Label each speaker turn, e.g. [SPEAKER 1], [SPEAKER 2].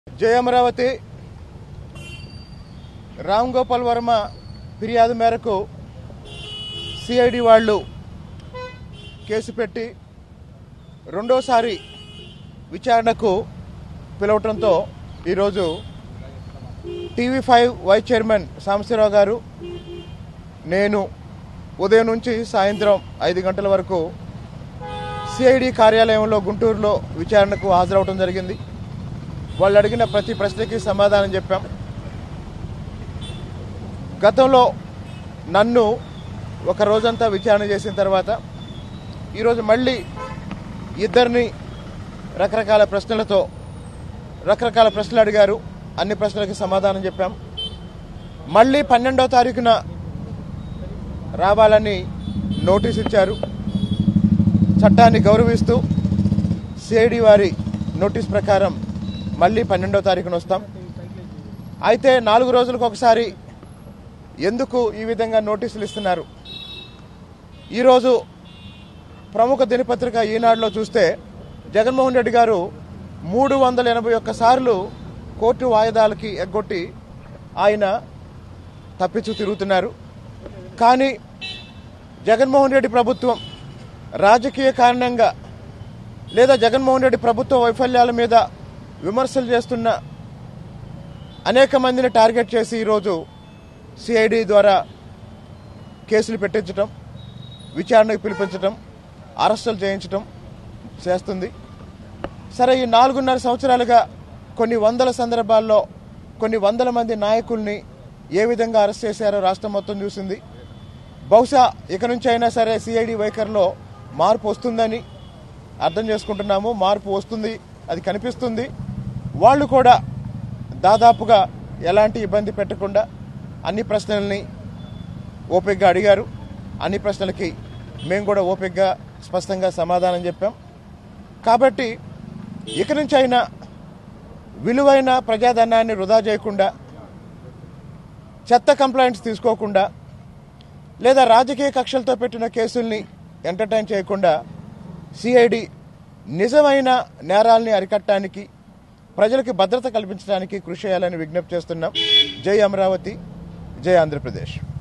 [SPEAKER 1] జయ అమరావతి రామ్ గోపాల్ వర్మ ఫిర్యాదు మేరకు సిఐడి వాళ్ళు కేసు పెట్టి రెండోసారి విచారణకు పిలవటంతో ఈరోజు TV five vice chairman Sambasivarao గారు నేను ఉదయం నుంచి సాయంత్రం ఐదు గంటల వరకు సిఐడి కార్యాలయంలో గుంటూరులో విచారణకు హాజరవడం జరిగింది వాళ్ళు అడిగిన ప్రతి ప్రశ్నకి సమాధానం చెప్పాం గతంలో నన్ను ఒక రోజంతా విచారణ చేసిన తర్వాత ఈరోజు మళ్ళీ ఇద్దరిని రకరకాల ప్రశ్నలతో రకరకాల ప్రశ్నలు అడిగారు అన్ని ప్రశ్నలకి సమాధానం చెప్పాం మళ్ళీ పన్నెండవ తారీఖున రావాలని నోటీస్ ఇచ్చారు చట్టాన్ని గౌరవిస్తూ సిఐడి వారి నోటీస్ ప్రకారం మళ్ళీ పన్నెండో తారీఖున వస్తాం అయితే నాలుగు రోజులకు ఒకసారి ఎందుకు ఈ విధంగా నోటీసులు ఇస్తున్నారు ఈరోజు ప్రముఖ దినపత్రిక ఈనాడులో చూస్తే జగన్మోహన్ రెడ్డి గారు మూడు వందల ఎనభై ఒక్క సార్లు కోర్టు వాయిదాలకి ఎగ్గొట్టి ఆయన తప్పించు తిరుగుతున్నారు కానీ జగన్మోహన్ రెడ్డి ప్రభుత్వం రాజకీయ కారణంగా లేదా జగన్మోహన్ రెడ్డి ప్రభుత్వ వైఫల్యాల మీద విమర్శలు చేస్తున్న అనేక మందిని టార్గెట్ చేసి ఈరోజు సిఐడి ద్వారా కేసులు పెట్టించటం విచారణకు పిలిపించటం అరెస్టులు చేయించటం చేస్తుంది సరే ఈ నాలుగున్నర సంవత్సరాలుగా కొన్ని వందల సందర్భాల్లో కొన్ని వందల మంది నాయకుల్ని ఏ విధంగా అరెస్ట్ చేశారో రాష్ట్రం మొత్తం చూసింది బహుశా ఇక నుంచి అయినా సరే సిఐడి వైఖరిలో మార్పు వస్తుందని అర్థం చేసుకుంటున్నాము మార్పు వస్తుంది అది కనిపిస్తుంది వాళ్ళు కూడా దాదాపుగా ఎలాంటి ఇబ్బంది పెట్టకుండా అన్ని ప్రశ్నల్ని ఓపికగా అడిగారు అన్ని ప్రశ్నలకి మేము కూడా ఓపికగా స్పష్టంగా సమాధానం చెప్పాం కాబట్టి ఇక నుంచి అయినా విలువైన ప్రజాధనాన్ని వృధా చేయకుండా చెత్త కంప్లైంట్స్ తీసుకోకుండా లేదా రాజకీయ కక్షలతో పెట్టిన కేసుల్ని ఎంటర్టైన్ చేయకుండా సిఐడి నిజమైన నేరాల్ని అరికట్టడానికి ప్రజలకు భద్రత కల్పించడానికి కృషి చేయాలని విజ్ఞప్తి చేస్తున్నాం జై అమరావతి జై ఆంధ్రప్రదేశ్